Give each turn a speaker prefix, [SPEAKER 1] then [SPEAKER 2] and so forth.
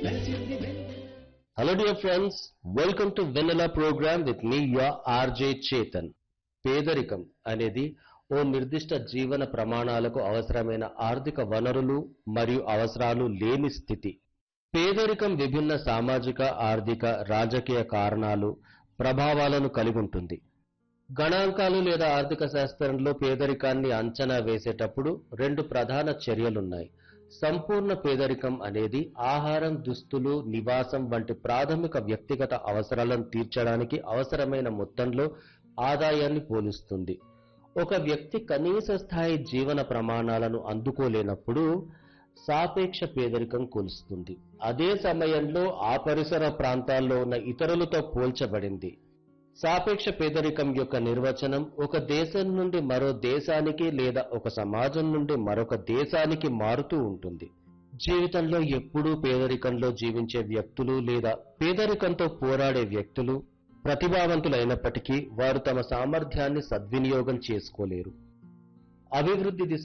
[SPEAKER 1] Hello dear friends, welcome to Vanilla program with me your RJ Chetan. పేదరికం అనేది ఓ నిర్దిష్ట జీవన ప్రమాణాలకు అవసరమైన ఆర్థిక వనరులు మరియు అవసరాలు లేని స్థితి పేదరికం విభిన్న సామాజిక ఆర్థిక రాజకీయ కారణాలు ప్రభావాలను కలిగి ఉంటుంది గణాంకాలు లేదా ఆర్థిక శాస్త్రంలో పేదరికాన్ని అంచనా వేసేటప్పుడు రెండు ప్రధాన చర్యలున్నాయి సంపూర్ణ పేదరికం అనేది ఆహారం దుస్తులు నివాసం వంటి ప్రాథమిక వ్యక్తిగత అవసరాలను తీర్చడానికి అవసరమైన మొత్తంలో ఆదాయాన్ని పోలుస్తుంది ఒక వ్యక్తి కనీస స్థాయి జీవన ప్రమాణాలను అందుకోలేనప్పుడు సాపేక్ష పేదరికం కొలుస్తుంది అదే సమయంలో ఆ పరిసర ప్రాంతాల్లో ఉన్న ఇతరులతో పోల్చబడింది సాపేక్ష పేదరికం యొక్క నిర్వచనం ఒక దేశం నుండి మరో దేశానికి లేదా ఒక సమాజం నుండి మరొక దేశానికి మారుతూ ఉంటుంది జీవితంలో ఎప్పుడూ పేదరికంలో జీవించే వ్యక్తులు లేదా పేదరికంతో పోరాడే వ్యక్తులు ప్రతిభావంతులైనప్పటికీ వారు తమ సామర్థ్యాన్ని సద్వినియోగం చేసుకోలేరు అభివృద్ధి దిశ